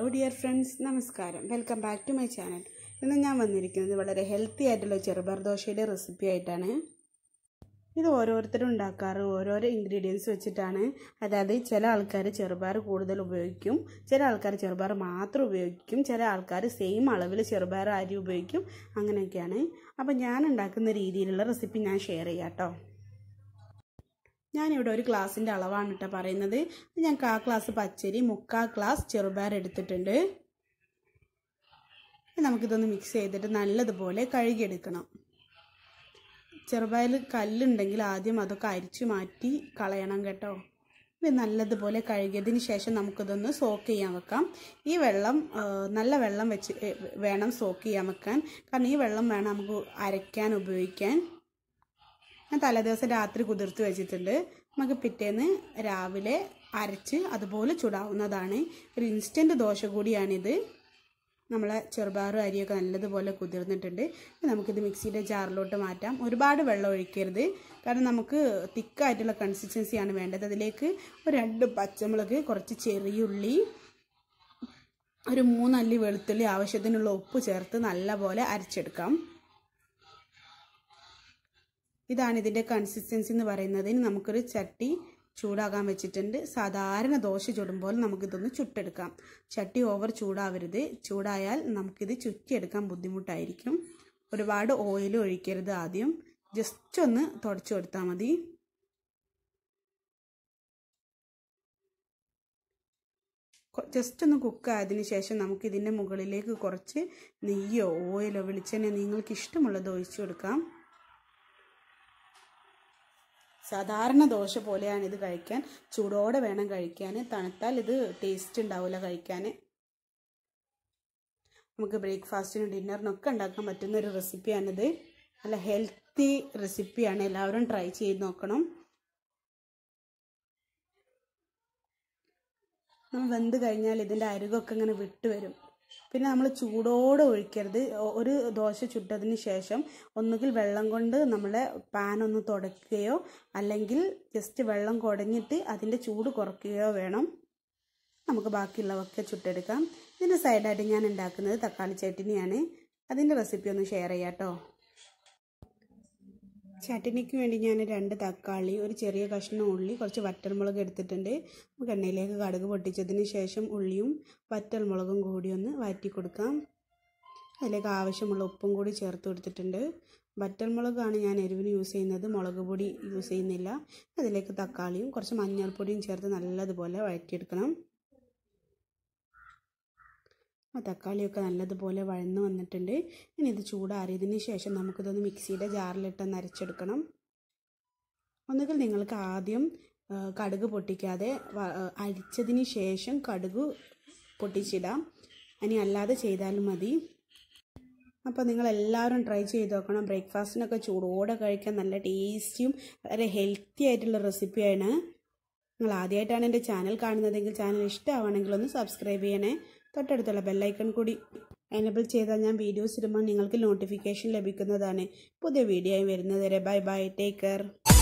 dear friends നമസ്കാരം welcome back to my channel ഇന്ന് ഞാൻ വന്നിരിക്കുന്നത് വളരെ ഹെൽത്തി ആയിട്ടുള്ള ചെറുപയർ ദോശയുടെ റെസിപ്പി ആയിട്ടാണ് ഇത് ഓരോരുത്തരും ഉണ്ടാക്കാറ് ഓരോരോ ഇൻഗ്രീഡിയൻസ് വെച്ചിട്ടാണ് അതായത് ചില ആൾക്കാർ ചെറുപയർ കൂടുതൽ ഉപയോഗിക്കും ചില ആൾക്കാർ ചെറുപയർ മാത്രം ഉപയോഗിക്കും ചില ആൾക്കാർ സെയിം അളവിൽ ചെറുപയർ അരി ഉപയോഗിക്കും അങ്ങനെയൊക്കെയാണ് അപ്പം ഞാൻ ഉണ്ടാക്കുന്ന രീതിയിലുള്ള റെസിപ്പി ഞാൻ ഷെയർ ചെയ്യാം കേട്ടോ ഞാനിവിടെ ഒരു ഗ്ലാസിൻ്റെ അളവാണ് കേട്ടോ പറയുന്നത് ഞാൻ കാ ഗ്ലാസ് പച്ചരി മുക്കാ ഗ്ലാസ് ചെറുപയർ എടുത്തിട്ടുണ്ട് നമുക്കിതൊന്ന് മിക്സ് ചെയ്തിട്ട് നല്ലതുപോലെ കഴുകിയെടുക്കണം ചെറുപയറിൽ കല്ലുണ്ടെങ്കിൽ ആദ്യം അതൊക്കെ അരിച്ചു മാറ്റി കളയണം കേട്ടോ ഇത് നല്ലതുപോലെ കഴുകിയതിന് ശേഷം നമുക്കിതൊന്ന് സോക്ക് ചെയ്യാൻ വെക്കാം ഈ വെള്ളം നല്ല വെള്ളം വെച്ച് വേണം സോക്ക് ചെയ്യാൻ വെക്കാൻ കാരണം ഈ വെള്ളം വേണം നമുക്ക് അരയ്ക്കാൻ ഉപയോഗിക്കാൻ ഞാൻ തലേദിവസം രാത്രി കുതിർത്ത് വെച്ചിട്ടുണ്ട് നമുക്ക് പിറ്റേന്ന് രാവിലെ അരച്ച് അതുപോലെ ചുടാവുന്നതാണ് ഒരു ഇൻസ്റ്റൻറ്റ് ദോശ കൂടിയാണിത് നമ്മളെ ചെറുപയറും അരിയൊക്കെ നല്ലതുപോലെ കുതിർന്നിട്ടുണ്ട് നമുക്കിത് മിക്സിയുടെ ജാറിലോട്ട് മാറ്റാം ഒരുപാട് വെള്ളം ഒഴിക്കരുത് കാരണം നമുക്ക് തിക്കായിട്ടുള്ള കൺസിസ്റ്റൻസിയാണ് വേണ്ടത് അതിലേക്ക് ഒരു രണ്ട് പച്ചമുളക് കുറച്ച് ചെറിയുള്ളി ഒരു മൂന്നല്ലി വെളുത്തുള്ളി ആവശ്യത്തിനുള്ള ഉപ്പ് ചേർത്ത് നല്ലപോലെ അരച്ചെടുക്കാം ഇതാണ് ഇതിൻ്റെ കൺസിസ്റ്റൻസി എന്ന് പറയുന്നത് ഇനി നമുക്കൊരു ചട്ടി ചൂടാകാൻ വെച്ചിട്ടുണ്ട് സാധാരണ ദോശ ചുടുമ്പോൾ നമുക്കിതൊന്ന് ചുട്ടെടുക്കാം ചട്ടി ഓവർ ചൂടാവരുത് ചൂടായാൽ നമുക്കിത് ചുറ്റിയെടുക്കാൻ ബുദ്ധിമുട്ടായിരിക്കും ഒരുപാട് ഓയിൽ ഒഴിക്കരുത് ആദ്യം ജസ്റ്റ് ഒന്ന് തുടച്ചു കൊടുത്താൽ മതി ജസ്റ്റ് ഒന്ന് കുക്ക് ആയതിനു ശേഷം നമുക്ക് ഇതിൻ്റെ മുകളിലേക്ക് കുറച്ച് നെയ്യോ ഓയിലോ വെളിച്ചെണ്ണ നിങ്ങൾക്ക് ഇഷ്ടമുള്ളത് ഒഴിച്ചു കൊടുക്കാം സാധാരണ ദോശ പോലെയാണ് ഇത് കഴിക്കാൻ ചൂടോടെ വേണം കഴിക്കാൻ തണുത്താൽ ഇത് ടേസ്റ്റ് ഉണ്ടാവില്ല കഴിക്കാൻ നമുക്ക് ബ്രേക്ക്ഫാസ്റ്റിനും ഡിന്നറിനൊക്കെ ഉണ്ടാക്കാൻ പറ്റുന്ന ഒരു റെസിപ്പിയാണിത് നല്ല ഹെൽത്തി റെസിപ്പിയാണ് എല്ലാവരും ട്രൈ ചെയ്ത് നോക്കണം നമ്മൾ വെന്ത് കഴിഞ്ഞാൽ ഇതിൻ്റെ അരുകൊക്കെ ഇങ്ങനെ വിട്ട് വരും പിന്നെ നമ്മൾ ചൂടോടെ ഒഴിക്കരുത് ഒരു ദോശ ചുട്ടതിന് ശേഷം ഒന്നുകിൽ വെള്ളം കൊണ്ട് നമ്മളെ പാൻ ഒന്ന് തുടയ്ക്കുകയോ അല്ലെങ്കിൽ ജസ്റ്റ് വെള്ളം കുടഞ്ഞിട്ട് അതിൻ്റെ ചൂട് കുറയ്ക്കുകയോ വേണം നമുക്ക് ബാക്കിയുള്ളവൊക്കെ ചുട്ടെടുക്കാം ഇതിൻ്റെ സൈഡായിട്ട് ഞാൻ ഉണ്ടാക്കുന്നത് തക്കാളി ചട്ടിനിയാണ് അതിൻ്റെ റെസിപ്പി ഒന്ന് ഷെയർ ചെയ്യാം കേട്ടോ ചട്ടിനിക്ക് വേണ്ടി ഞാൻ രണ്ട് തക്കാളി ഒരു ചെറിയ കഷ്ണം ഉള്ളി കുറച്ച് വറ്റൽമുളക് എടുത്തിട്ടുണ്ട് നമുക്ക് എണ്ണയിലേക്ക് കടുക് പൊട്ടിച്ചതിന് ശേഷം ഉള്ളിയും വറ്റൽമുളകും കൂടി ഒന്ന് വഴറ്റി കൊടുക്കാം അതിലേക്ക് ആവശ്യമുള്ള ഉപ്പും കൂടി ചേർത്ത് കൊടുത്തിട്ടുണ്ട് വറ്റൽമുളകാണ് ഞാൻ എരിവിന് യൂസ് ചെയ്യുന്നത് മുളക് പൊടി യൂസ് ചെയ്യുന്നില്ല അതിലേക്ക് തക്കാളിയും കുറച്ച് മഞ്ഞൾപ്പൊടിയും ചേർത്ത് നല്ലതുപോലെ വഴറ്റിയെടുക്കണം ആ തക്കാളിയൊക്കെ നല്ലതുപോലെ വഴന്ന് വന്നിട്ടുണ്ട് ഇനി ഇത് ചൂടാറിയതിന് ശേഷം നമുക്കിതൊന്ന് മിക്സിയുടെ ജാറിലിട്ടൊന്ന് അരച്ചെടുക്കണം ഒന്നുകിൽ നിങ്ങൾക്ക് ആദ്യം കടുക് പൊട്ടിക്കാതെ അരിച്ചതിന് ശേഷം കടുക് പൊട്ടിച്ചിടാം ഇനി അല്ലാതെ ചെയ്താലും മതി അപ്പോൾ നിങ്ങൾ എല്ലാവരും ട്രൈ ചെയ്ത് നോക്കണം ബ്രേക്ക്ഫാസ്റ്റിനൊക്കെ ചൂടോടെ കഴിക്കാൻ നല്ല ടേസ്റ്റിയും വളരെ ഹെൽത്തി ആയിട്ടുള്ള റെസിപ്പിയാണ് നിങ്ങൾ ആദ്യമായിട്ടാണ് എൻ്റെ ചാനൽ കാണുന്നതെങ്കിൽ ചാനൽ ഇഷ്ടമാണെങ്കിൽ ഒന്ന് സബ്സ്ക്രൈബ് ചെയ്യണേ തൊട്ടടുത്തുള്ള ബെല്ലൈക്കൺ കൂടി എനബിൾ ചെയ്താൽ ഞാൻ വീഡിയോസ് ഇടുമ്പോൾ നിങ്ങൾക്ക് നോട്ടിഫിക്കേഷൻ ലഭിക്കുന്നതാണ് പുതിയ വീഡിയോ ആയി വരുന്നത് വരെ ബൈ ബൈ ടേക്ക് കെയർ